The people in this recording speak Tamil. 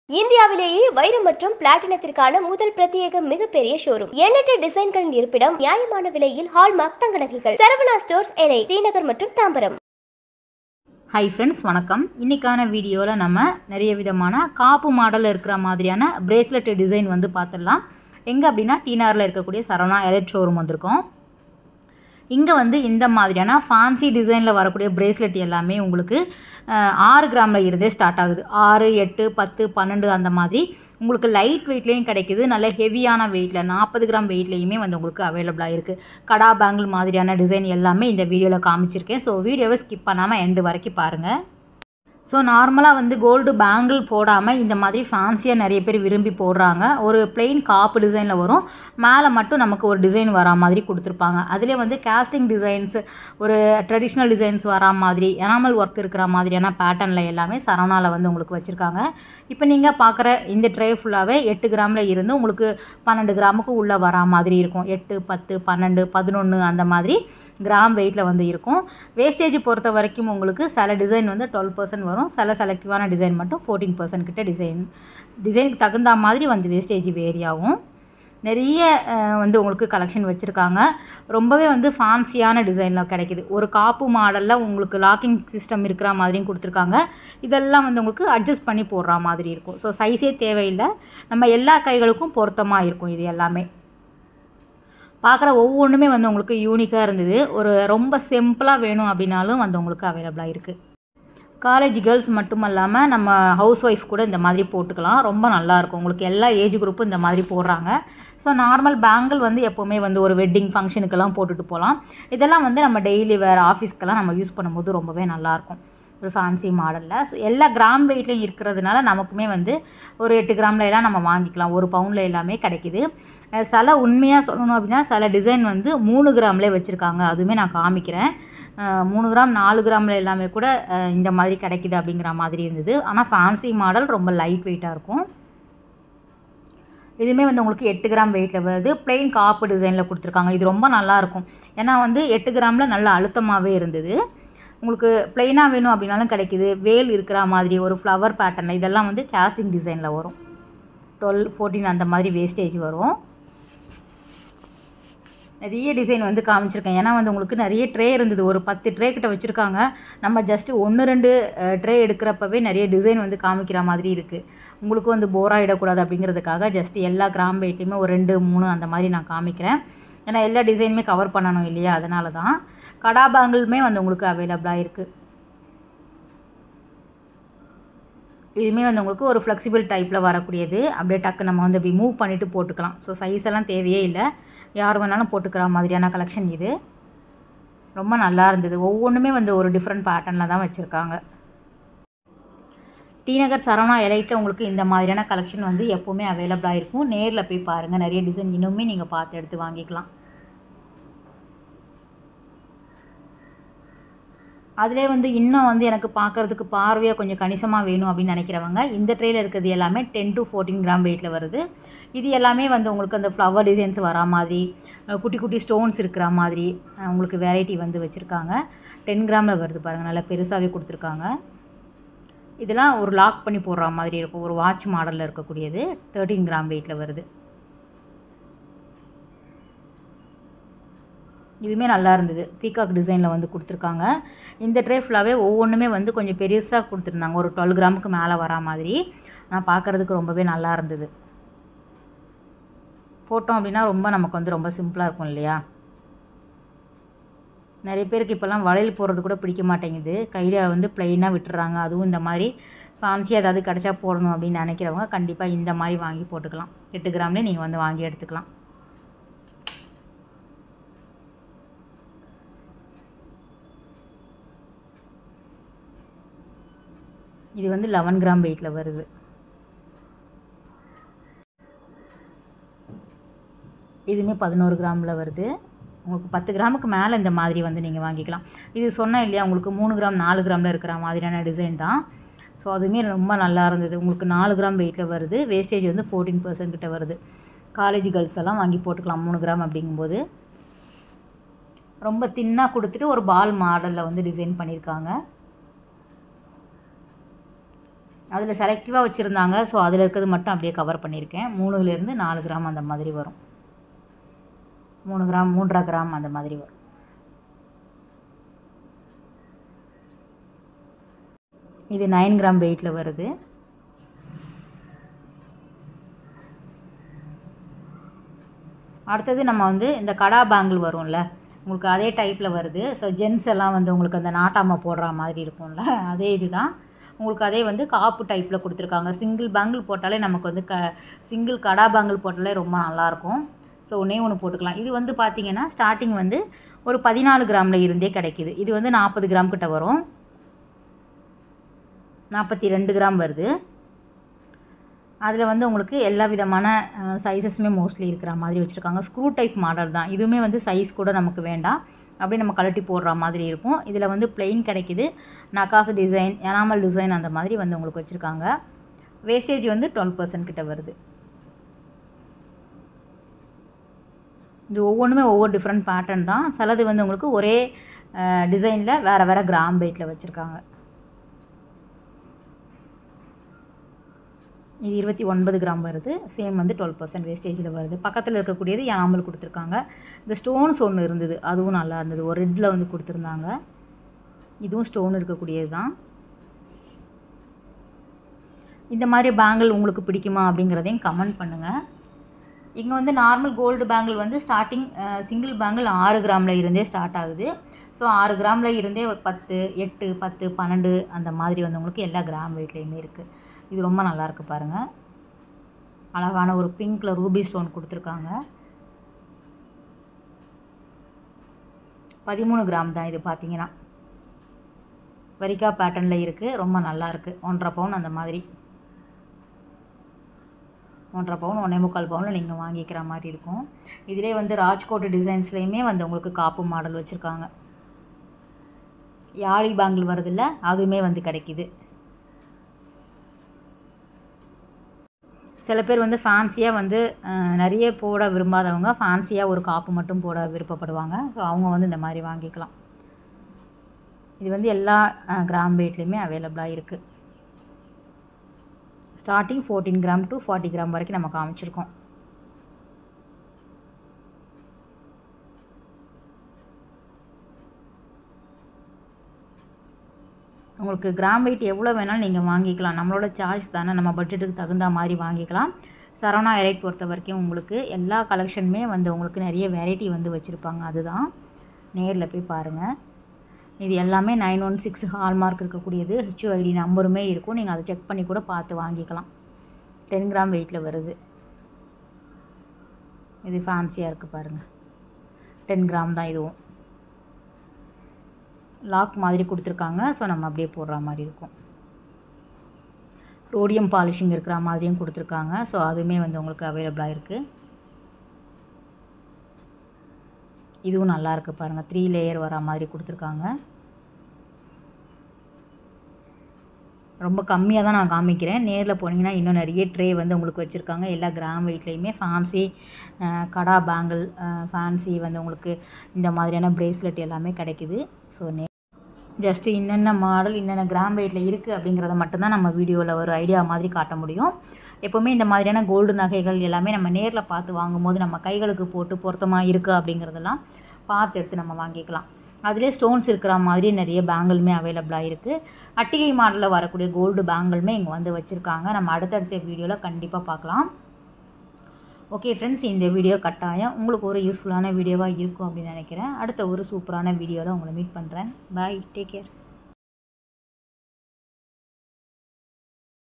இந்தியாவிலேயே வைரம் மற்றும் பிளாட்டினத்திற்கான முதல் பிரத்யேக மிகப்பெரிய ஷோரூம் எண்ணற்ற டிசைன்களின் இருப்பிடம் நியாயமான விலையில் ஹால்மார்க் தங்க நகைகள் சரவணா ஸ்டோர்ஸ் எனை தீநகர் மற்றும் தாம்பரம் ஹாய் ஃப்ரெண்ட்ஸ் வணக்கம் இன்றைக்கான வீடியோவில் நம்ம நிறைய விதமான காப்பு மாடலில் இருக்கிற மாதிரியான பிரேஸ்லெட் டிசைன் வந்து பார்த்துடலாம் எங்கே அப்படின்னா டீனாரில் இருக்கக்கூடிய சரவணா எலக்ட் ஷோரூம் வந்திருக்கோம் இங்கே வந்து இந்த மாதிரியான ஃபேன்சி டிசைனில் வரக்கூடிய பிரேஸ்லெட் எல்லாமே உங்களுக்கு அஹ், ஆறு கிராமில் இருந்தே ஸ்டார்ட் ஆகுது ஆறு எட்டு பத்து பன்னெண்டு அந்த மாதிரி உங்களுக்கு லைட் வெயிட்லேயும் கிடைக்குது நல்ல ஹெவியான வெயிட்டில் நாற்பது கிராம் வெயிட்லேயுமே வந்து உங்களுக்கு அவைலபிளாக இருக்குது கடா பேங்கிள் மாதிரியான டிசைன் எல்லாமே இந்த வீடியோவில் காமிச்சிருக்கேன் ஸோ வீடியோவை ஸ்கிப் பண்ணாமல் எண்டு வரைக்கும் பாருங்கள் ஸோ நார்மலாக வந்து கோல்டு பேங்கிள் போடாமல் இந்த மாதிரி ஃபேன்சியாக நிறைய பேர் விரும்பி போடுறாங்க ஒரு plain காப்பு டிசைனில் வரும் மேலே மட்டும் நமக்கு ஒரு டிசைன் வரா மாதிரி கொடுத்துருப்பாங்க அதிலே வந்து கேஸ்டிங் டிசைன்ஸ் ஒரு ட்ரெடிஷ்னல் டிசைன்ஸ் வரா மாதிரி எனாமல் ஒர்க் இருக்கிற மாதிரியான பேட்டர்னில் எல்லாமே சரவணாவில் வந்து உங்களுக்கு வச்சுருக்காங்க இப்போ நீங்கள் பார்க்குற இந்த ட்ரே ஃபுல்லாகவே எட்டு கிராமில் இருந்து உங்களுக்கு பன்னெண்டு கிராமுக்கு உள்ளே வரா மாதிரி இருக்கும் எட்டு பத்து பன்னெண்டு பதினொன்று அந்த மாதிரி கிராம் வெயிட்டில் வந்து இருக்கும் வேஸ்டேஜ் பொறுத்த வரைக்கும் உங்களுக்கு சில டிசைன் வந்து டுவெல் பர்சன்ட் வரும் சில செலக்டிவான டிசைன் மட்டும் ஃபோர்டீன் பர்சன்ட் கிட்ட டிசைன் டிசைனுக்கு தகுந்த மாதிரி வந்து வேஸ்டேஜ் வேரி ஆகும் நிறைய அஹ், வந்து உங்களுக்கு கலெக்ஷன் வச்சுருக்காங்க ரொம்பவே வந்து ஃபேன்சியான டிசைனில் கிடைக்குது ஒரு காப்பு மாடலில் உங்களுக்கு லாக்கிங் சிஸ்டம் இருக்கிற மாதிரியும் கொடுத்துருக்காங்க இதெல்லாம் வந்து உங்களுக்கு அட்ஜஸ்ட் பண்ணி போடுற மாதிரி இருக்கும் ஸோ சைஸே தேவையில்லை நம்ம எல்லா கைகளுக்கும் பொருத்தமாக இருக்கும் இது எல்லாமே பார்க்குற ஒவ்வொன்றுமே வந்து உங்களுக்கு யூனிக்காக இருந்தது ஒரு ரொம்ப சிம்பிளாக வேணும் அப்படின்னாலும் வந்து உங்களுக்கு அவைலபிளாக இருக்குது காலேஜ் கேர்ள்ஸ் மட்டும் இல்லாமல் நம்ம ஹவுஸ் ஒய்ஃப் கூட இந்த மாதிரி போட்டுக்கலாம் ரொம்ப நல்லாயிருக்கும் உங்களுக்கு எல்லா ஏஜ் குரூப்பும் இந்த மாதிரி போடுறாங்க ஸோ நார்மல் பேங்கிள் வந்து எப்போவுமே வந்து ஒரு வெட்டிங் ஃபங்க்ஷனுக்கெல்லாம் போட்டுட்டு போகலாம் இதெல்லாம் வந்து நம்ம டெய்லி வேறு ஆஃபீஸ்க்கெல்லாம் நம்ம யூஸ் பண்ணும்போது ரொம்பவே நல்லாயிருக்கும் ஒரு ஃபேன்சி மாடலில் ஸோ எல்லா கிராம் வெயிட்லையும் இருக்கிறதுனால நமக்குமே வந்து ஒரு எட்டு கிராமில் எல்லாம் நம்ம வாங்கிக்கலாம் ஒரு பவுண்டில் எல்லாமே கிடைக்குது அஹ் சில உண்மையாக சொல்லணும் அப்படின்னா சில டிசைன் வந்து மூணு கிராம்லேயே வச்சுருக்காங்க அதுவுமே நான் காமிக்கிறேன் அஹ் மூணு கிராம் நாலு கிராமில் எல்லாமே கூட அஹ் இந்த மாதிரி கிடைக்குது அப்படிங்கிற மாதிரி இருந்தது ஆனால் ஃபேன்சி மாடல் ரொம்ப லைட் வெயிட்டாக இருக்கும் இதுவுமே வந்து உங்களுக்கு எட்டு கிராம் வெயிட்டில் வருது plain காப்பு டிசைனில் கொடுத்துருக்காங்க இது ரொம்ப நல்லாயிருக்கும் ஏன்னா வந்து எட்டு கிராமில் நல்ல அழுத்தமாகவே இருந்தது உங்களுக்கு பிளெயினாக வேணும் அப்படின்னாலும் கிடைக்குது வேல் இருக்கிற மாதிரி ஒரு ஃப்ளவர் பேட்டர்ன் இதெல்லாம் வந்து கேஸ்டிங் டிசைனில் வரும் டுவெல் ஃபோர்டீன் அந்த மாதிரி வேஸ்டேஜ் வரும் நிறைய டிசைன் வந்து காமிச்சிருக்கேன் ஏன்னா வந்து உங்களுக்கு நிறைய ட்ரே இருந்தது ஒரு பத்து ட்ரே கிட்ட வச்சுருக்காங்க நம்ம ஜஸ்ட்டு ஒன்று ரெண்டு ட்ரே எடுக்கிறப்பவே நிறைய டிசைன் வந்து காமிக்கிற மாதிரி இருக்குது உங்களுக்கு வந்து போராக இடக்கூடாது அப்படிங்கிறதுக்காக ஜஸ்ட் எல்லா கிராம் வெயிட்லையுமே ஒரு ரெண்டு மூணு அந்த மாதிரி நான் காமிக்கிறேன் ஏன்னா எல்லா டிசைனுமே கவர் பண்ணணும் இல்லையா அதனால தான் கடா பேங்கிளுமே வந்து உங்களுக்கு அவைலபிளாக இருக்குது இதுவுமே வந்து உங்களுக்கு ஒரு ஃப்ளெக்சிபிள் டைப்பில் வரக்கூடியது அப்படியே டக்கு நம்ம வந்து அப்படி மூவ் பண்ணிவிட்டு போட்டுக்கலாம் ஸோ சைஸ் எல்லாம் தேவையே இல்லை யார் வேணாலும் போட்டுக்கிற மாதிரியான கலெக்ஷன் இது ரொம்ப நல்லா இருந்தது ஒவ்வொன்றுமே வந்து ஒரு டிஃப்ரெண்ட் பேட்டர்னில் தான் வச்சுருக்காங்க டிநகர் சரவணா எலைட்டில் உங்களுக்கு இந்த மாதிரியான கலெக்ஷன் வந்து எப்போவுமே அவைலபிளாக இருக்கும் நேரில் போய் பாருங்கள் நிறைய டிசைன் இன்னுமே நீங்கள் பார்த்து எடுத்து வாங்கிக்கலாம் அதிலே வந்து இன்னும் வந்து எனக்கு பார்க்குறதுக்கு பார்வையாக கொஞ்சம் கணிசமாக வேணும் அப்படின்னு நினைக்கிறவங்க இந்த ட்ரேயில் இருக்கிறது எல்லாமே டென் டு ஃபோர்டீன் கிராம் வெயிட்டில் வருது இது எல்லாமே வந்து உங்களுக்கு அந்த ஃப்ளவர் டிசைன்ஸ் வரா மாதிரி அஹ் குட்டி குட்டி ஸ்டோன்ஸ் இருக்கிற மாதிரி அஹ் உங்களுக்கு வெரைட்டி வந்து வச்சுருக்காங்க டென் கிராமில் வருது பாருங்கள் நல்லா பெருசாகவே கொடுத்துருக்காங்க இதெல்லாம் ஒரு லாக் பண்ணி போடுற மாதிரி இருக்கும் ஒரு வாட்ச் மாடலில் இருக்கக்கூடியது தேர்ட்டீன் கிராம் வெயிட்டில் வருது இதுவுமே நல்லா இருந்தது பீகாக் டிசைனில் வந்து கொடுத்துருக்காங்க இந்த ட்ரே ஃபுல்லாகவே ஒவ்வொன்றுமே வந்து கொஞ்சம் பெருசாக கொடுத்துருந்தாங்க ஒரு டுவெல் கிராமுக்கு மேலே வரா மாதிரி ஆனால் பார்க்குறதுக்கு ரொம்பவே நல்லா இருந்தது போட்டோம் அப்படின்னா ரொம்ப நமக்கு வந்து ரொம்ப சிம்பிளாக இருக்கும் இல்லையா நிறைய பேருக்கு இப்போல்லாம் வளையல் போடுறது கூட பிடிக்க மாட்டேங்குது கையில் வந்து ப்ளைனாக விட்டுறாங்க அதுவும் இந்த மாதிரி ஃபேன்சி ஏதாவது கிடச்சா போடணும் அப்படின்னு நினைக்கிறவங்க கண்டிப்பாக இந்த மாதிரி வாங்கி போட்டுக்கலாம் எட்டு கிராம்லேயே நீங்கள் வந்து வாங்கி எடுத்துக்கலாம் இது வந்து லெவன் கிராம் வெயிட்டில் வருது இதுவுமே பதினோரு கிராமில் வருது உங்களுக்கு பத்து கிராமுக்கு மேலே இந்த மாதிரி வந்து நீங்கள் வாங்கிக்கலாம் இது சொன்னேன் இல்லையா உங்களுக்கு மூணு கிராம் நாலு கிராமில் இருக்கிற மாதிரியான டிசைன் தான் ஸோ அதுவுமே ரொம்ப நல்லா இருந்தது உங்களுக்கு நாலு கிராம் வெயிட்டில் வருது வேஸ்டேஜ் வந்து ஃபோர்டீன் பர்சன்ட் கிட்ட வருது காலேஜ் கேர்ள்ஸ் எல்லாம் வாங்கி போட்டுக்கலாம் மூணு கிராம் அப்படிங்கும்போது ரொம்ப தின்னாக கொடுத்துட்டு ஒரு பால் மாடலில் வந்து டிசைன் பண்ணியிருக்காங்க அதில் செலக்டிவாக வச்சுருந்தாங்க ஸோ அதில் இருக்கிறது மட்டும் அப்படியே கவர் பண்ணியிருக்கேன் மூணுலேருந்து நாலு கிராம் அந்த மாதிரி வரும் மூணு கிராம் மூன்றரை கிராம் அந்த மாதிரி வரும் இது நைன் கிராம் வெயிட்டில் வருது அடுத்தது நம்ம வந்து இந்த கடா பேங்கிள் வரும்ல உங்களுக்கு அதே டைப்பில் வருது ஸோ ஜென்ஸ் எல்லாம் வந்து உங்களுக்கு அந்த நாட்டாமல் போடுற மாதிரி இருக்கும்ல அதே இதுதான் உங்களுக்கு அதே வந்து காப்பு டைப்பில் கொடுத்துருக்காங்க சிங்கிள் பேங்கிள் போட்டாலே நமக்கு வந்து க சிங்கிள் கடா பேங்கிள் போட்டாலே ரொம்ப நல்லாயிருக்கும் ஸோ ஒன்றே ஒன்று போட்டுக்கலாம் இது வந்து பார்த்திங்கன்னா ஸ்டார்டிங் வந்து ஒரு பதினாலு கிராமில் இருந்தே கிடைக்கிது இது வந்து நாற்பது கிராம் கிட்ட வரும் நாற்பத்தி ரெண்டு கிராம் வருது அதில் வந்து உங்களுக்கு எல்லா விதமான சைஸஸுமே மோஸ்ட்லி இருக்கிற மாதிரி வச்சுருக்காங்க ஸ்க்ரூ டைப் மாடல் தான் இதுவுமே வந்து சைஸ் கூட நமக்கு வேண்டாம் அப்படியே நம்ம கழட்டி போடுற மாதிரி இருக்கும் இதில் வந்து பிளெயின் கிடைக்கிது நகாசு டிசைன் எனாமல் டிசைன் அந்த மாதிரி வந்து உங்களுக்கு வச்சுருக்காங்க வேஸ்டேஜ் வந்து டுவெல் பர்சன்ட் கிட்ட வருது இது ஒவ்வொன்றுமே ஒவ்வொரு டிஃப்ரெண்ட் பேட்டர்ன் தான் சிலது வந்து உங்களுக்கு ஒரே டிசைனில் வேறு வேறு கிராம் வெயிட்டில் வச்சுருக்காங்க இது இருபத்தி ஒன்பது கிராம் வருது சேம் வந்து டுவெல் பர்சன்ட் வேஸ்டேஜில் வருது பக்கத்தில் இருக்கக்கூடியது யாமல் கொடுத்துருக்காங்க இந்த ஸ்டோன்ஸ் ஒன்று இருந்தது அதுவும் நல்லா இருந்தது ஒரு ரெட்டில் வந்து கொடுத்துருந்தாங்க இதுவும் ஸ்டோன் இருக்கக்கூடியது தான் இந்த மாதிரி பேங்கிள் உங்களுக்கு பிடிக்குமா அப்படிங்கிறதையும் கமெண்ட் பண்ணுங்கள் இங்கே வந்து நார்மல் கோல்டு பேங்கிள் வந்து ஸ்டார்டிங் சிங்கிள் பேங்கிள் ஆறு கிராமில் இருந்தே ஸ்டார்ட் ஆகுது ஸோ ஆறு கிராமில் இருந்தே பத்து எட்டு பத்து பன்னெண்டு அந்த மாதிரி வந்து உங்களுக்கு எல்லா கிராம் வெயிட்லேயுமே இருக்குது இது ரொம்ப நல்லாயிருக்கு பாருங்கள் அழகான ஒரு பிங்க்கில் ரூபி ஸ்டோன் கொடுத்துருக்காங்க பதிமூணு கிராம் தான் இது பார்த்தீங்கன்னா வரிக்கா பேட்டர்னில் இருக்குது ரொம்ப நல்லா இருக்குது ஒன்றரை பவுன் அந்த மாதிரி ஒன்றரை பவுன் ஒன்றே முக்கால் பவுனில் நீங்கள் வாங்கிக்கிற மாதிரி இருக்கும் இதிலே வந்து ராஜ்கோட் டிசைன்ஸ்லேயுமே வந்து உங்களுக்கு காப்பு மாடல் வச்சுருக்காங்க யாழி பேங்கிள் வருதில்ல அதுவுமே வந்து கிடைக்கிது சில பேர் வந்து ஃபேன்சியாக வந்து நிறைய போட விரும்பாதவங்க ஃபேன்சியாக ஒரு காப்பு மட்டும் போட விருப்பப்படுவாங்க ஸோ அவங்க வந்து இந்த மாதிரி வாங்கிக்கலாம் இது வந்து எல்லா கிராம் வெயிட்லேயுமே அவைலபிளாக இருக்குது starting fourteen gram to forty gram வரைக்கும் நம்ம காமிச்சிருக்கோம் உங்களுக்கு கிராம் வெயிட் எவ்வளோ வேணாலும் நீங்கள் வாங்கிக்கலாம் நம்மளோட சார்ஜ் தானே நம்ம பட்ஜெட்டுக்கு தகுந்த மாதிரி வாங்கிக்கலாம் சரவணா எலைட் பொறுத்த வரைக்கும் உங்களுக்கு எல்லா கலெக்ஷனுமே வந்து உங்களுக்கு நிறைய வெரைட்டி வந்து வச்சுருப்பாங்க அதுதான் நேரில் போய் பாருங்கள் இது எல்லாமே நைன் ஒன் சிக்ஸ் ஹால்மார்க் இருக்கக்கூடியது ஹெச்ஓஐடி நம்பருமே இருக்கும் நீங்கள் அதை செக் பண்ணி கூட பார்த்து வாங்கிக்கலாம் டென் கிராம் வெயிட்டில் வருது இது ஃபேன்சியாக இருக்குது பாருங்கள் டென் கிராம் தான் இதுவும் லாக் மாதிரி கொடுத்துருக்காங்க ஸோ நம்ம அப்படியே போடுற மாதிரி இருக்கும் ரோடியம் பாலிஷிங் இருக்கிற மாதிரியும் கொடுத்துருக்காங்க ஸோ அதுவுமே வந்து உங்களுக்கு அவைலபிளாக இருக்குது இதுவும் நல்லா இருக்குது பாருங்கள் த்ரீ லேயர் வர மாதிரி கொடுத்துருக்காங்க ரொம்ப கம்மியாக தான் நான் காமிக்கிறேன் நேரில் போனீங்கன்னா இன்னும் நிறைய ட்ரே வந்து உங்களுக்கு வச்சுருக்காங்க எல்லா கிராம் வெயிட்லேயுமே ஃபேன்சி கடா பேங்கிள் ஃபேன்சி வந்து உங்களுக்கு இந்த மாதிரியான ப்ரேஸ்லெட் எல்லாமே கிடைக்குது ஸோ நே ஜஸ்ட்டு என்னென்ன மாடல் என்னென்ன கிராம் வெயிட்டில் இருக்குது அப்படிங்கிறத மட்டும்தான் நம்ம வீடியோவில் ஒரு ஐடியா மாதிரி காட்ட முடியும் எப்போவுமே இந்த மாதிரியான கோல்டு நகைகள் எல்லாமே நம்ம நேரில் பார்த்து வாங்கும்போது நம்ம கைகளுக்கு போட்டு பொருத்தமாக இருக்குது அப்படிங்கிறதெல்லாம் பார்த்து எடுத்து நம்ம வாங்கிக்கலாம் அதிலே ஸ்டோன்ஸ் இருக்கிற மாதிரி நிறைய பேங்கிளுமே அவைலபிளாக இருக்குது அட்டிகை மாடலில் வரக்கூடிய கோல்டு பேங்கிளுமே இங்கே வந்து வச்சுருக்காங்க நம்ம அடுத்தடுத்த வீடியோவில் கண்டிப்பாக பார்க்கலாம் ஓகே ஃப்ரெண்ட்ஸ் இந்த வீடியோ கட்டாயம் உங்களுக்கு ஒரு யூஸ்ஃபுல்லான வீடியோவாக இருக்கும் அப்படின்னு நினைக்கிறேன் அடுத்த ஒரு சூப்பரான வீடியோவில் உங்களை மீட் பண்ணுறேன் பாய் டேக் கேர்